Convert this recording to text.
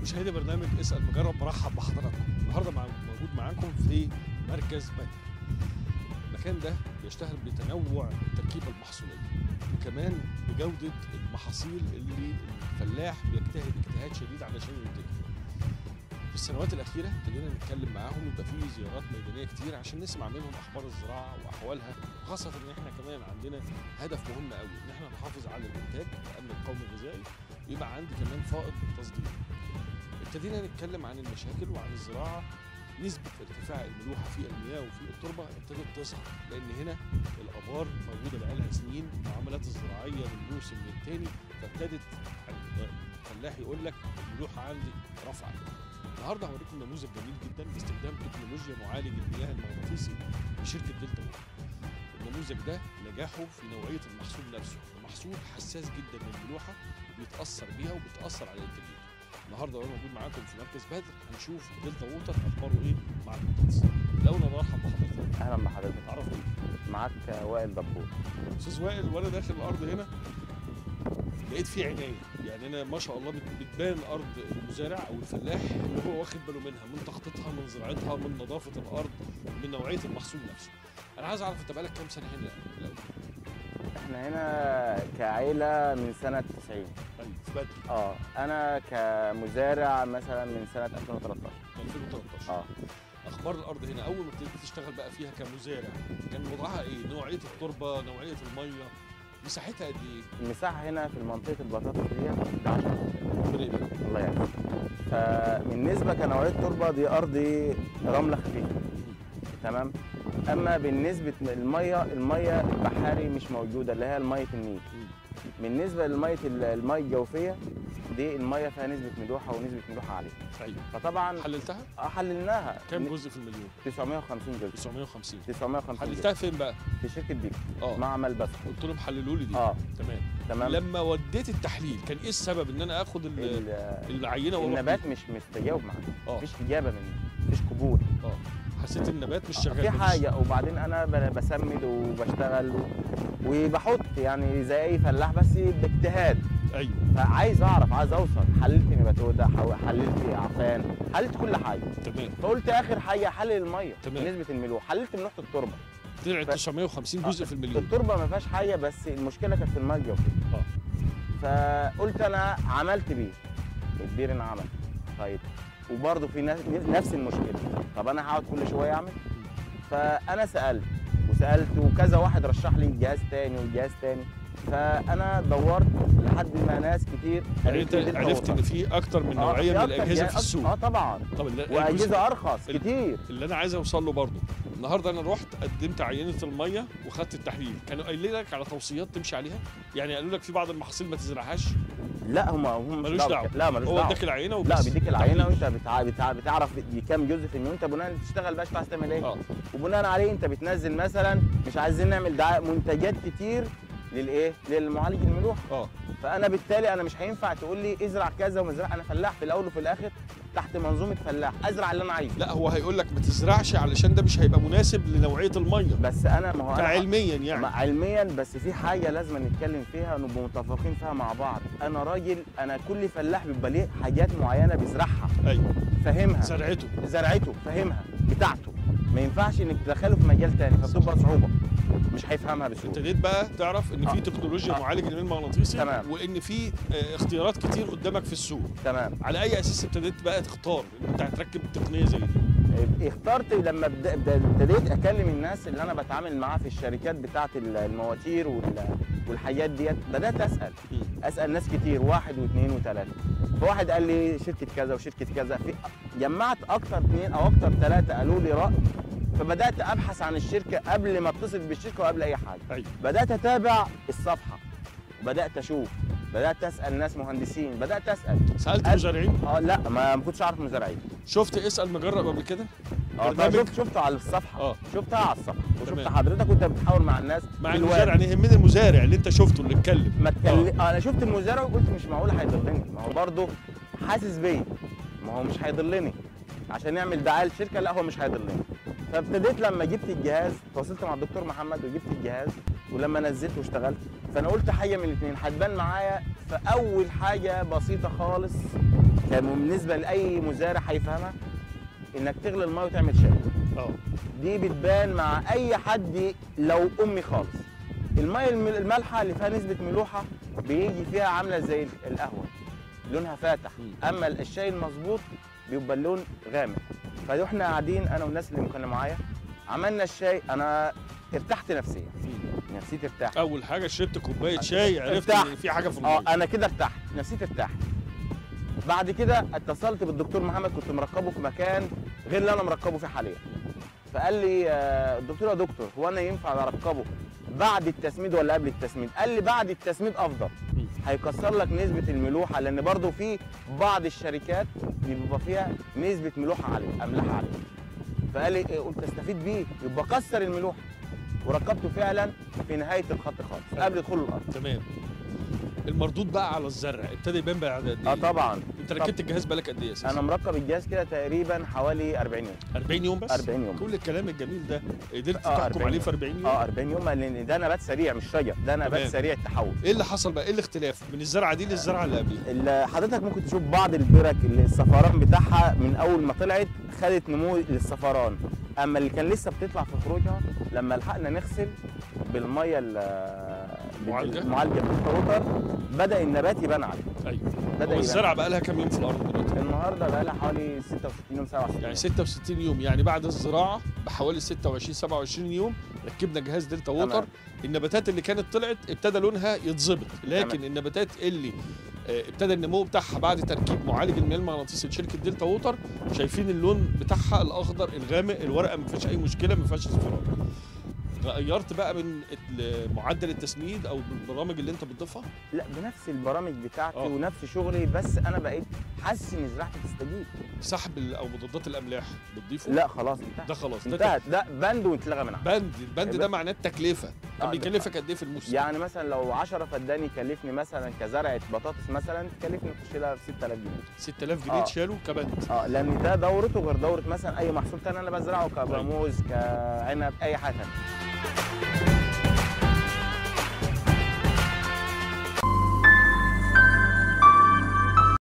مشاهدي برنامج اسال مجرب برحب بحضراتكم النهارده مع موجود معاكم في مركز بدر المكان ده بيشتهر بتنوع التركيبه المحصوليه وكمان بجوده المحاصيل اللي الفلاح بيجتهد اجتهاد شديد علشان ينتجها في السنوات الاخيره ابتدينا نتكلم معاهم يبقى في زيارات ميدانيه كتير عشان نسمع منهم اخبار الزراعه واحوالها خاصه ان احنا كمان عندنا هدف مهم قوي ان احنا نحافظ على الانتاج الامن القومي الغذائي ويبقى عندي كمان فائض تصدير ابتدينا نتكلم عن المشاكل وعن الزراعه نسبة ارتفاع الملوحة في المياه وفي التربة ابتدت تظهر لأن هنا الآبار موجودة بقالها سنين المعاملات الزراعية من موسم للتاني فابتدت الفلاح يقول لك الملوحة عندي رفعت النهارده هوريكم نموذج جميل جدا باستخدام تكنولوجيا معالج المياه المغناطيسي لشركة دلتا ووتر النموذج ده نجاحه في نوعية المحصول نفسه المحصول حساس جدا للملوحة بيتأثر بيها وبتأثر على إنتاجيته النهارده وانا موجود معاكم في مركز بدر هنشوف دلتا ووتر اخباره ايه مع المهندس الاول انا برحب بحضرتك اهلا بحضرتك تعرفوا معاك وائل دبور استاذ وائل وانا داخل الارض هنا لقيت فيه عنايه يعني انا ما شاء الله بت- بتبان ارض المزارع او الفلاح اللي هو واخد باله منها من تخطيطها من زراعتها من نظافه الارض من نوعيه المحصول نفسه انا عايز اعرف انت بقالك كام سنه هنا الاول احنا هنا كعيله من سنه 90 طيب في بدر اه انا كمزارع مثلا من سنه 2013 2013 اه اخبار الارض هنا اول ما ابتديت تشتغل بقى فيها كمزارع كان وضعها ايه نوعيه التربه نوعيه الميه مساحتها قد ايه المساحه هنا في منطقه البطاطس دي 11 ربنا يبارك الله يعينك فبالنسبه كنوعيه التربه دي ارض رمله خفيفه تمام اما بالنسبه للميه الميه البحاري مش موجوده اللي هي ميه النيل بالنسبه لميه الميه الجوفيه دي الميه فيها نسبه ملوحه ونسبه ملوحه عاليه ايوه فطبعا حللتها حللناها كام جزء في المليون 950 جزء 950 950 جزء حللتها فين بقى في شركه بيك اه معمل بس قلت لهم حللوا لي دي اه تمام تمام لما وديت التحليل كان ايه السبب ان انا اخد ال- ال- العينه واروح النبات مش مستجاوب معاك اه مفيش اجابه منه مفيش قبول بيه؟ اه حسيت النبات مش شغال في مفيش- حاجه وبعدين انا ب- بسمد وبشتغل و- وبحط يعني زي اي فلاح بس باجتهاد ايوه فعايز اعرف عايز اوصل حللت نباتوده حو- حللت عفان حللت كل حاجه تمام فقلت اخر حاجه حلل الميه تمام. نسبه الملوحه حللت ملوحه التربه طلعت ف- 950 جزء في المليون التربه ما فيهاش حاجه بس المشكله كانت في الميه الجوفيه اه فقلت انا عملت بير البير انعمل طيب وبرضه في نفس- نفس المشكله طب انا هقعد كل شويه اعمل فانا سالت وسالت وكذا واحد رشح لي جهاز تاني وجهاز تاني فانا دورت لحد ما ناس كتير يعني انت قالت لي دي عرفت ان التوصل. في اكتر من آه، نوعيه في من أكتر الاجهزه جهاز- في السوق اه طبعا طب ال- الجزء واجهزه ارخص ال- كتير اللي انا عايز اوصل له برضه النهارده انا رحت قدمت عينه الميه وخدت التحليل كانوا قايلين لك على توصيات تمشي عليها يعني قالوا لك في بعض المحاصيل ما تزرعهاش لا هم هم مش ملوش دعوه لا ملوش هو دعوه اداك العينه وبس لا بيديك العينه تحليل. وانت بتع... بتع... بتعرف دي كام جزء في المليون انت بناء تشتغل بقى عايز تعمل ايه اه وبناء عليه انت بتنزل مثلا مش عايزين نعمل دعايه منتجات كتير للايه للمعالج الملوحه اه فانا بالتالي انا مش هينفع تقول لي ازرع كذا وما ازرع انا فلاح في الاول وفي الاخر تحت منظومه فلاح ازرع اللي انا عايزه لا هو هيقول لك ما تزرعش علشان ده مش هيبقى مناسب لنوعيه الميه بس انا ما هو انا كعلميا يعني ما- علميا بس في حاجه لازم نتكلم فيها ونبقى متفقين فيها مع بعض انا راجل انا كل فلاح بيبقى ليه حاجات معينه بيزرعها ايوه فاهمها زرعته زرعته فاهمها بتاعته ما ينفعش انك تدخله في مجال تاني فبتبقى صعوبه مش هيفهمها بسهوله ابتديت بقى تعرف ان في آه. تكنولوجيا آه. معالج المياه المغناطيسي تمام. وان في آه، اختيارات كتير قدامك في السوق تمام على اي اساس ابتديت بقى تختار ان انت هتركب تقنيه زي دي اخترت لما بد- بد- ابتديت اكلم الناس اللي انا بتعامل معاها في الشركات بتاعه ال- المواتير وال- والحاجات ديت بدات اسال مم. اسال ناس كتير واحد واثنين وثلاثه فواحد قال لي شركه كذا وشركه كذا في جمعت اكتر اثنين او اكتر ثلاثه قالوا لي راي فبدات ابحث عن الشركه قبل ما اتصل بالشركه وقبل اي حاجه ايوه بدات اتابع الصفحه بدات اشوف بدات اسال ناس مهندسين بدات اسال سالت قال- مزارعين اه لا ما ما كنتش اعرف مزارعين شفت اسال مجرب قبل كده اه برنامج؟ شفت شفته على الصفحه اه شفتها على الصفحه وشفت تمام. حضرتك وانت بتحاور مع الناس مع في المزارع الوادي. يعني يهمني المزارع اللي انت شفته اللي اتكلم ما تكلم انا شفت المزارع وقلت مش معقول هيضلني ما هو برضه حاسس بيا ما هو مش هيضلني عشان يعمل دعايه للشركه لا هو مش هيضلني فابتديت لما جبت الجهاز تواصلت مع الدكتور محمد وجبت الجهاز ولما نزلت واشتغلت فانا قلت حاجه من الاثنين هتبان معايا فاول حاجه بسيطه خالص كان بالنسبه لاي مزارع هيفهمها انك تغلي الميه وتعمل شاي اه دي بتبان مع اي حد لو امي خالص الميه الم- المالحه اللي فيها نسبه ملوحه بيجي فيها عامله زي القهوه لونها فاتح مم. اما الشاي المظبوط بيبقى اللون غامق فاحنا قاعدين انا والناس اللي كانوا معايا عملنا الشاي انا ارتحت نفسيا نفسيتي ارتاحت اول حاجه شربت كوبايه شاي عرفت ارتاح. ان في حاجه في اه الميه انا كده ارتحت نفسيتي ارتاحت بعد كده اتصلت بالدكتور محمد كنت مركبه في مكان غير اللي انا مركبه فيه حاليا فقال لي آه، الدكتور يا دكتور هو انا ينفع اركبه بعد التسميد ولا قبل التسميد قال لي بعد التسميد افضل مم. هيكسر لك نسبه الملوحه لان برضو في بعض الشركات بيبقى فيها نسبه ملوحه عاليه املاح عاليه فقال لي إيه، قلت استفيد بيه يبقى كسر الملوحه وركبته فعلا في نهايه الخط خالص قبل دخول الارض تمام المردود بقى على الزرع ابتدى يبان بعد قد ايه اه طبعا انت ركبت الجهاز بالك قد ايه اساسا انا مركب الجهاز كده تقريبا حوالي 40 يوم 40 يوم بس 40 يوم كل الكلام الجميل ده قدرت آه، تحكم 40 عليه في 40 يوم اه 40 يوم لان ده نبات سريع مش شجر ده نبات تمام. سريع التحول ايه اللي حصل بقى ايه الاختلاف من الزرعه دي للزرعه اللي قبليها اللي حضرتك ممكن تشوف بعض البرك اللي الصفران بتاعها من اول ما طلعت خدت نمو للصفران اما اللي كان لسه بتطلع في خروجها لما لحقنا نغسل بالميه ال- معالجة؟ المعالجه بالكروتر بدا النبات يبان عليه ايوه بدا هو يبان الزرعه بقى لها كام يوم في الارض دلوقتي النهارده بقى لها حوالي 66 يوم 67 يعني 66 يوم يعني بعد الزراعه بحوالي 26 27 يوم ركبنا جهاز دلتا ووتر تمام. النباتات اللي كانت طلعت ابتدى لونها يتظبط لكن تمام. النباتات اللي آه، ابتدى النمو بتاعها بعد تركيب معالج المياه المغناطيسي لشركه دلتا ووتر شايفين اللون بتاعها الاخضر الغامق الورقه ما فيهاش اي مشكله ما فيهاش اصفرار غيرت بقى من ال- معدل التسميد او بالبرامج اللي انت بتضيفها لا بنفس البرامج بتاعتي آه. ونفس شغلي بس انا بقيت حاسس ان زراعتي تستجيب سحب ال- او مضادات الاملاح بتضيفه لا خلاص انتهت ده خلاص ده انتهت ده بند واتلغى من عندي بند البند ده معناه التكلفه كان آه، بيكلفك قد ايه في الموسم يعني مثلا لو 10 فدان يكلفني مثلا كزرعه بطاطس مثلا تكلفني تخش لها في 6000 جنيه 6000 جنيه آه. تشالوا كبند اه لان ده دورته غير دوره مثلا اي محصول تاني انا بزرعه كبرموز كعنب اي حاجه تانية